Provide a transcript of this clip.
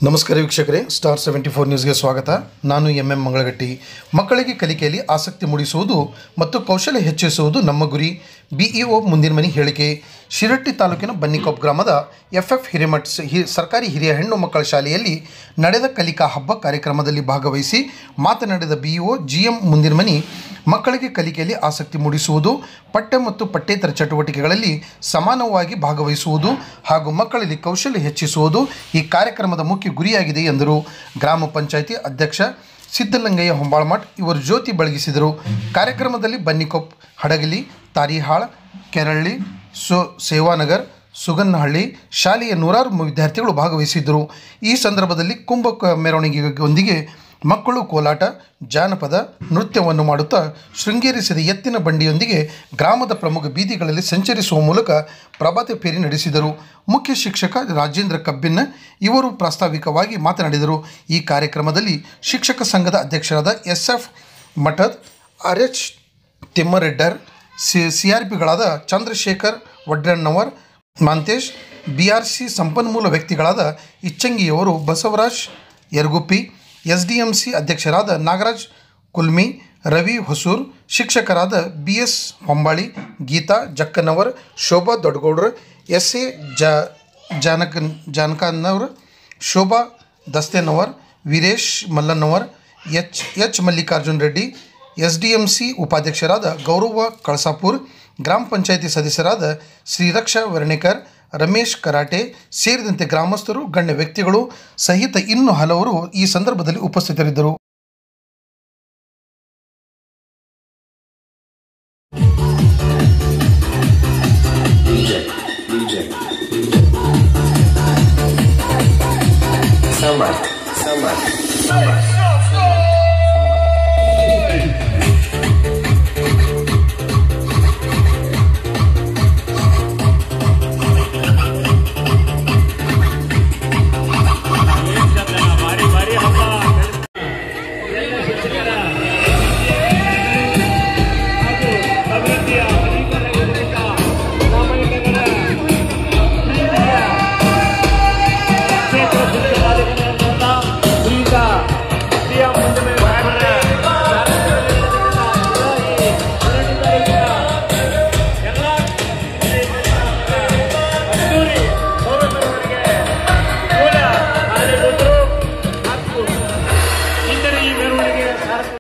ನಮಸ್ಕಾರ ವೀಕ್ಷಕರೇ star seventy four ನ್ಯೂಸ್ಗೆ ಸ್ವಾಗತ ನಾನು ಎಂ ಎಂ ಮಂಗಳಗಟ್ಟಿ ಮಕ್ಕಳಿಗೆ ಕಲಿಕೆಯಲ್ಲಿ ಆಸಕ್ತಿ ಮೂಡಿಸುವುದು ಮತ್ತು ಕೌಶಲ್ಯ ಹೆಚ್ಚಿಸುವುದು ನಮ್ಮ ಗುರಿ ಬಿಇಒ ಮುಂದಿನ ಮನೆ ಹೇಳಿಕೆ ಶಿರಟ್ಟಿ ತಾಲೂಕಿನ ಬನ್ನಿಕೊಪ್ ಗ್ರಾಮದ ಎಫ್ಎಫ್ ಹಿರೇಮಠ್ ಸ- ಹಿ ಸರ್ಕಾರಿ ಹಿರಿಯ ಹೆಣ್ಣು ಮಕ್ಕಳ ಶಾಲೆಯಲ್ಲಿ ನಡೆದ ಕಲಿಕಾ ಹಬ್ಬ ಕಾರ್ಯಕ್ರಮದಲ್ಲಿ ಭಾಗವಹಿಸಿ ಮಾತನಾಡಿದ ಬಿಇಒ ಜಿಎಂ ಮುಂದಿನ ಮನಿ ಮಕ್ಕಳಿಗೆ ಕಲಿಕೆಯಲ್ಲಿ ಆಸಕ್ತಿ ಮೂಡಿಸುವುದು ಪಠ್ಯ ಮತ್ತು ಪಠ್ಯೇತರ ಚಟುವಟಿಕೆಗಳಲ್ಲಿ ಸಮಾನವಾಗಿ ಭಾಗವಹಿಸುವುದು ಹಾಗೂ ಮಕ್ಕಳಲ್ಲಿ ಕೌಶಲ್ಯ ಹೆಚ್ಚಿಸುವುದು ಈ ಕಾರ್ಯಕ್ರಮದ ಮುಖ್ಯ ಗುರಿಯಾಗಿದೆ ಎಂದರು ಗ್ರಾಮ ಪಂಚಾಯಿತಿ ಅಧ್ಯಕ್ಷ ಸಿದ್ದಲಿಂಗಯ್ಯ ಹೊಂಬಾಳ್ಮಠ್ ಇವರು ಜ್ಯೋತಿ ಬೆಳಗಿಸಿದರು ಕಾರ್ಯಕ್ರಮದಲ್ಲಿ ಬನ್ನಿಕೊಪ್ ಹಡಗಲಿ ತಾರಿಹಾಳ್ ಕೆರಳ್ಳಿ ಸೋ ಸೇವಾನಗರ್ ಸುಗನ್ನಹಳ್ಳಿ ಶಾಲೆಯ ನೂರಾರು ವಿದ್ಯಾರ್ಥಿಗಳು ಭಾಗವಹಿಸಿದ್ದರು ಈ ಸಂದರ್ಭದಲ್ಲಿ ಕುಂಭ ಕ- ಮೆರವಣಿಗೆಯೊಂದಿಗೆ ಮಕ್ಕಳು ಕೋಲಾಟ ಜಾನಪದ ನೃತ್ಯವನ್ನು ಮಾಡುತ್ತಾ ಶೃಂಗೇರಿಸಿದ ಎತ್ತಿನ ಬಂಡಿಯೊಂದಿಗೆ ಗ್ರಾಮದ ಪ್ರಮುಖ ಬೀದಿಗಳಲ್ಲಿ ಸಂಚರಿಸುವ ಮೂಲಕ ಪ್ರಭಾತ ಫೇರಿ ನಡೆಸಿದರು ಮುಖ್ಯ ಶಿಕ್ಷಕ ರಾಜೇಂದ್ರ ಕಬ್ಬಿನ್ನ ಇವರು ಪ್ರಾಸ್ತಾವಿಕವಾಗಿ ಮಾತನಾಡಿದರು ಈ ಕಾರ್ಯಕ್ರಮದಲ್ಲಿ ಶಿಕ್ಷಕ ಸಂಘದ ಅಧ್ಯಕ್ಷರಾದ S F Mathad R H Timmareddar C C R ಪಿಗಳಾದ Chandrashekhar Vadrannavar Mantesh B R C ಸಂಪನ್ಮೂಲ ವ್ಯಕ್ತಿಗಳಾದ ಇಚ್ಚಂಗಿಯವರು Basavaraj Yaragupi S D M C ಅಧ್ಯಕ್ಷರಾದ ನಾಗರಾಜ್ ಕುಲ್ಮಿ ರವಿ ಹೊಸೂರ್ ಶಿಕ್ಷಕರಾದ B S Hombali Geeta Jakkanavar Shobha Doddagoudra S A ಜ ಜಾನಕನ್ Janakannavar Shobha Dastenavar Veeresh Mallannavar H H Mallikarjun Reddy S D M C ಉಪಾಧ್ಯಕ್ಷರಾದ ಗೌರವ ಕಳಸಾಪುರ್ ಗ್ರಾಮ ಪಂಚಾಯಿತಿ ಸದಸ್ಯರಾದ ಶ್ರೀರಕ್ಷಾ ವರ್ಣೇಕರ್ ರಮೇಶ್ ಕರಾಟೆ ಸೇರಿದಂತೆ ಗ್ರಾಮಸ್ಥರು ಗಣ್ಯ ವ್ಯಕ್ತಿಗಳು ಸಹಿತ ಇನ್ನು ಹಲವರು ಈ ಸಂದರ್ಭದಲ್ಲಿ ಉಪಸ್ಥಿತರಿದ್ದರು DJ, DJ, Samba, samba, samba.